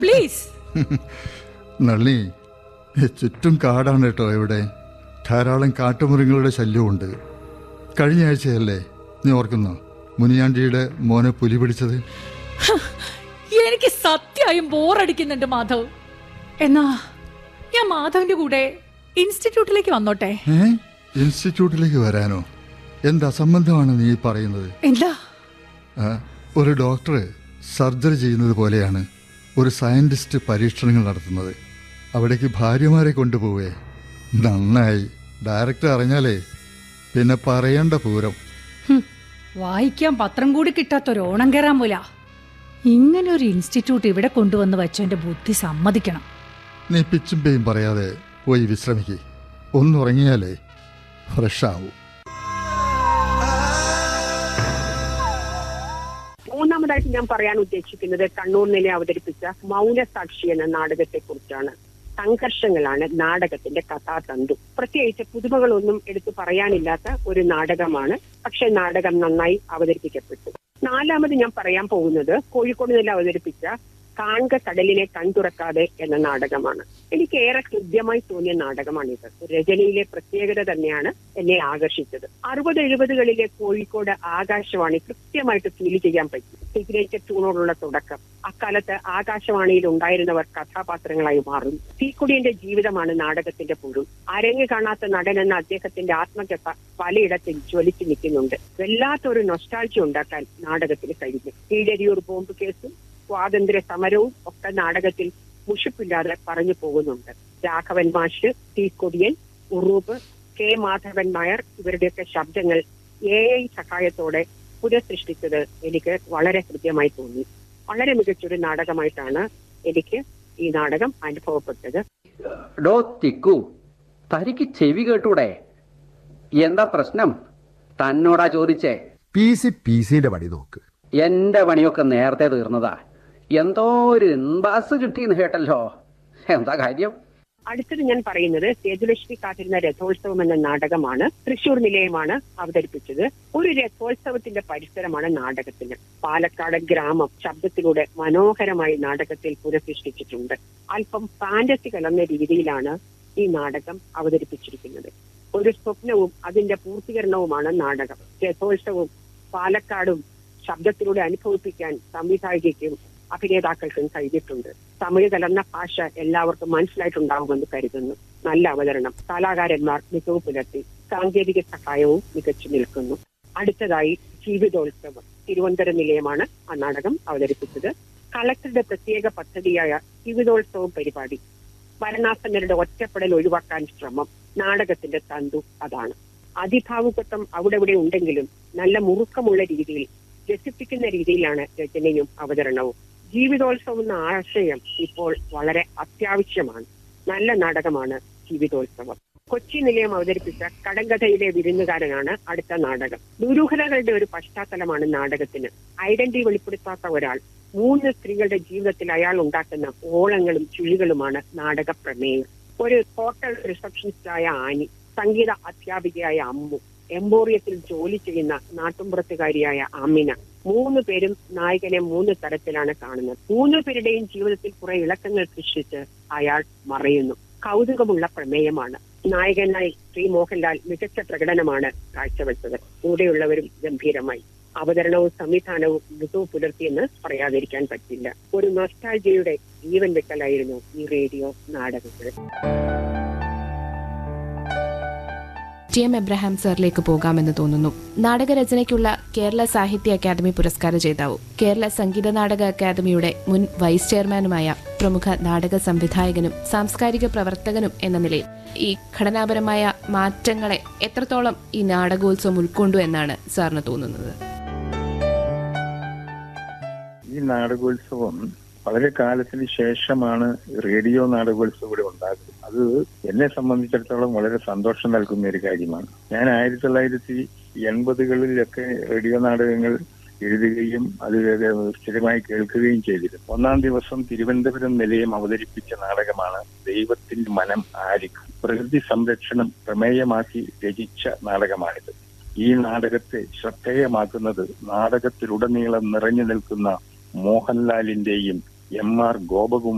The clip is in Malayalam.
പ്ലീസ് നളിനി ചുറ്റും കാടാണ് കേട്ടോ ഇവിടെ ധാരാളം കാട്ടുമൃഗങ്ങളുടെ ശല്യമുണ്ട് കഴിഞ്ഞ ആഴ്ചയല്ലേ നീ ഓർക്കുന്നോ മുനിയാണ്ടിയുടെ മോനെ പുലി പിടിച്ചത് എനിക്ക് സത്യമായും ബോറടിക്കുന്നുണ്ട് മാധവ് എന്നാ ഞാൻ മാധവിന്റെ കൂടെ ഇൻസ്റ്റിറ്റ്യൂട്ടിലേക്ക് വന്നോട്ടെ ഏ ഇൻസ്റ്റിറ്റ്യൂട്ടിലേക്ക് വരാനോ എന്ത് അസംബന്ധമാണ് നീ പറയുന്നത് എന്താ ആ, ഒരു ഡോക്ടർ സർജറി ചെയ്യുന്നത് പോലെയാണ് ഒരു സയന്റിസ്റ്റ് പരീക്ഷണങ്ങൾ നടത്തുന്നത് അവിടേക്ക് ഭാര്യമാരെ കൊണ്ടുപോവേ നന്നായി ഡയറക്ടർ അറിഞ്ഞാലേ പിന്നെ പറയേണ്ട പൂരം ഹും, വായിക്കാൻ പത്രം കൂടി കിട്ടാത്തൊരു ഓണം കയറാൻ പോല ഇങ്ങനെ ഒരു ഇൻസ്റ്റിറ്റ്യൂട്ട് ഇവിടെ കൊണ്ടുവന്ന് വെച്ചെന്റെ ബുദ്ധി സമ്മതിക്കണം നീ പിച്ചും പേയും പറയാതെ പോയി വിശ്രമിക്ക് ഒന്നുറങ്ങിയാലേ ഫ്രഷ് ആവൂ മൂന്നാമതായിട്ട് ഞാൻ പറയാൻ ഉദ്ദേശിക്കുന്നത് കണ്ണൂർ നില അവതരിപ്പിച്ച മൗനസാക്ഷി എന്ന നാടകത്തെ കുറിച്ചാണ് സംഘർഷങ്ങളാണ് നാടകത്തിന്റെ കഥാതന്തു പ്രത്യേകിച്ച് പുതുമകളൊന്നും എടുത്തു പറയാനില്ലാത്ത ഒരു നാടകമാണ് പക്ഷെ നാടകം നന്നായി അവതരിപ്പിക്കപ്പെട്ടു നാലാമത് ഞാൻ പറയാൻ പോകുന്നത് കോഴിക്കോട് നില അവതരിപ്പിച്ച കാൺക കടലിനെ കൺതുറക്കാതെ എന്ന നാടകമാണ് എനിക്ക് ഏറെ ഹൃദ്യമായി തോന്നിയ നാടകമാണിത് രചനയിലെ പ്രത്യേകത തന്നെയാണ് എന്നെ ആകർഷിച്ചത് അറുപത് എഴുപതുകളിലെ കോഴിക്കോട് ആകാശവാണി കൃത്യമായിട്ട് ഫീൽ ചെയ്യാൻ പറ്റി സിഗ്നേച്ചർ ട്യൂണോടുള്ള തുടക്കം അക്കാലത്ത് ആകാശവാണിയിൽ ഉണ്ടായിരുന്നവർ കഥാപാത്രങ്ങളായി മാറും തീക്കുടിയന്റെ ജീവിതമാണ് നാടകത്തിന്റെ പൊരുൾ അരങ്ങ് കാണാത്ത നടൻ എന്ന അദ്ദേഹത്തിന്റെ ആത്മകഥ പലയിടത്തും ജ്വലിച്ചു നിൽക്കുന്നുണ്ട് വല്ലാത്തൊരു നൊസ്റ്റാൾജി ഉണ്ടാക്കാൻ നാടകത്തിന് കഴിഞ്ഞു കീഴരിയൂർ ബോംബ് കേസും സ്വാതന്ത്ര്യ സമരവും ഒക്കെ നാടകത്തിൽ മുഷിപ്പില്ലാതെ പറഞ്ഞു പോകുന്നുണ്ട് രാഘവൻ മാഷ് ടി കൊടിയൻ ഉറൂബ് കെ മാധവൻ നായർ ഇവരുടെയൊക്കെ ശബ്ദങ്ങൾ എ ഐ സഹായത്തോടെ പുനഃസൃഷ്ടിച്ചത് എനിക്ക് വളരെ ഹൃദ്യമായി തോന്നി വളരെ മികച്ചൊരു നാടകമായിട്ടാണ് എനിക്ക് ഈ നാടകം അനുഭവപ്പെട്ടത് ഡോ തിക്കു തനിക്ക് ചെവി കേട്ടൂടെ എന്താ പ്രശ്നം തന്നോടാ ചോദിച്ചേ പി സി പി സിന്റെ പടി നോക്ക് എന്റെ പണിയൊക്കെ നേരത്തെ തീർന്നതാ എന്തോ ഒരു ഇൻബാസ് കിട്ടിയെന്ന് കേട്ടല്ലോ എന്താ കാര്യം അടുത്തത് ഞാൻ പറയുന്നത് സേതുലക്ഷ്മി കാത്തിരുന്ന രഥോത്സവം എന്ന നാടകമാണ് തൃശൂർ നിലയമാണ് അവതരിപ്പിച്ചത് ഒരു രഥോത്സവത്തിന്റെ പരിസരമാണ് നാടകത്തിന് പാലക്കാട് ഗ്രാമം ശബ്ദത്തിലൂടെ മനോഹരമായി നാടകത്തിൽ പുനഃസൃഷ്ടിച്ചിട്ടുണ്ട് അല്പം ഫാന്റസി കലർന്ന രീതിയിലാണ് ഈ നാടകം അവതരിപ്പിച്ചിരിക്കുന്നത് ഒരു സ്വപ്നവും അതിന്റെ പൂർത്തീകരണവുമാണ് നാടകം രഥോത്സവവും പാലക്കാടും ശബ്ദത്തിലൂടെ അനുഭവിപ്പിക്കാൻ സംവിധായികയ്ക്കും അഭിനേതാക്കൾക്കും കഴിഞ്ഞിട്ടുണ്ട് തമിഴ് കലർന്ന ഭാഷ എല്ലാവർക്കും മനസ്സിലായിട്ടുണ്ടാവുമെന്ന് കരുതുന്നു നല്ല അവതരണം കലാകാരന്മാർ മികവ് പുലർത്തി സാങ്കേതിക സഹായവും മികച്ചു നിൽക്കുന്നു അടുത്തതായി ജീവിതോത്സവം തിരുവനന്തപുരം നിലയമാണ് ആ നാടകം അവതരിപ്പിച്ചത് കളക്ടറുടെ പ്രത്യേക പദ്ധതിയായ ജീവിതോത്സവം പരിപാടി മരണാസന്നരുടെ ഒറ്റപ്പെടൽ ഒഴിവാക്കാൻ ശ്രമം നാടകത്തിന്റെ തന്തു അതാണ് അതിഭാവുകത്വം അവിടെ ഇവിടെ ഉണ്ടെങ്കിലും നല്ല മുറുക്കമുള്ള രീതിയിൽ രസിപ്പിക്കുന്ന രീതിയിലാണ് രചനയും അവതരണവും ജീവിതോത്സവം എന്ന ആശയം ഇപ്പോൾ വളരെ അത്യാവശ്യമാണ് നല്ല നാടകമാണ് ജീവിതോത്സവം കൊച്ചി നിലയം അവതരിപ്പിച്ച കടങ്കഥയിലെ വിരുന്നുകാരനാണ് അടുത്ത നാടകം ദുരൂഹതകളുടെ ഒരു പശ്ചാത്തലമാണ് നാടകത്തിന് ഐഡന്റിറ്റി വെളിപ്പെടുത്താത്ത ഒരാൾ മൂന്ന് സ്ത്രീകളുടെ ജീവിതത്തിൽ അയാൾ ഉണ്ടാക്കുന്ന ഓളങ്ങളും ചുഴികളുമാണ് നാടക പ്രമേയം ഒരു ഹോട്ടൽ റിസപ്ഷനിസ്റ്റായ ആനി സംഗീത അധ്യാപികയായ അമ്മു എംബോറിയത്തിൽ ജോലി ചെയ്യുന്ന നാട്ടുമ്പുറത്തുകാരിയായ അമിന മൂന്ന് പേരും നായകനെ മൂന്ന് തരത്തിലാണ് കാണുന്നത് മൂന്ന് പേരുടെയും ജീവിതത്തിൽ കുറെ ഇളക്കങ്ങൾ സൃഷ്ടിച്ച് അയാൾ മറയുന്നു കൗതുകമുള്ള പ്രമേയമാണ് നായകനായി ശ്രീ മോഹൻലാൽ മികച്ച പ്രകടനമാണ് കാഴ്ചവെച്ചത് കൂടെയുള്ളവരും ഗംഭീരമായി അവതരണവും സംവിധാനവും മികവ് പുലർത്തിയെന്ന് പറയാതിരിക്കാൻ പറ്റില്ല ഒരു നൊസ്റ്റാൾജിയുടെ ജീവൻ വെക്കലായിരുന്നു ഈ റേഡിയോ നാടകങ്ങൾ ടി എം എബ്രഹാം സാറിലേക്ക് പോകാമെന്ന് തോന്നുന്നു നാടകരചനയ്ക്കുള്ള കേരള സാഹിത്യ അക്കാദമി പുരസ്കാര ജേതാവും കേരള സംഗീത നാടക അക്കാദമിയുടെ മുൻ വൈസ് ചെയർമാനുമായ പ്രമുഖ നാടക സംവിധായകനും സാംസ്കാരിക പ്രവർത്തകനും എന്ന നിലയിൽ ഈ ഘടനാപരമായ മാറ്റങ്ങളെ എത്രത്തോളം ഈ നാടകോത്സവം ഉൾക്കൊണ്ടു എന്നാണ് സാറിന് തോന്നുന്നത് ഈ നാടകോത്സവം വളരെ കാലത്തിന് ശേഷമാണ് റേഡിയോ നാടകോത്സവം ഇവിടെ ഉണ്ടാകുന്നത് അത് എന്നെ സംബന്ധിച്ചിടത്തോളം വളരെ സന്തോഷം നൽകുന്ന ഒരു കാര്യമാണ് ഞാൻ ആയിരത്തി തൊള്ളായിരത്തി എൺപതുകളിലൊക്കെ റേഡിയോ നാടകങ്ങൾ എഴുതുകയും അത് സ്ഥിരമായി കേൾക്കുകയും ചെയ്തിരുന്നു ഒന്നാം ദിവസം തിരുവനന്തപുരം നിലയം അവതരിപ്പിച്ച നാടകമാണ് ദൈവത്തിന്റെ മനം ആരിക്കും പ്രകൃതി സംരക്ഷണം പ്രമേയമാക്കി രചിച്ച നാടകമാണിത് ഈ നാടകത്തെ ശ്രദ്ധേയമാക്കുന്നത് നാടകത്തിലുടനീളം നിറഞ്ഞു നിൽക്കുന്ന മോഹൻലാലിന്റെയും എം ആർ ഗോപകുമാർ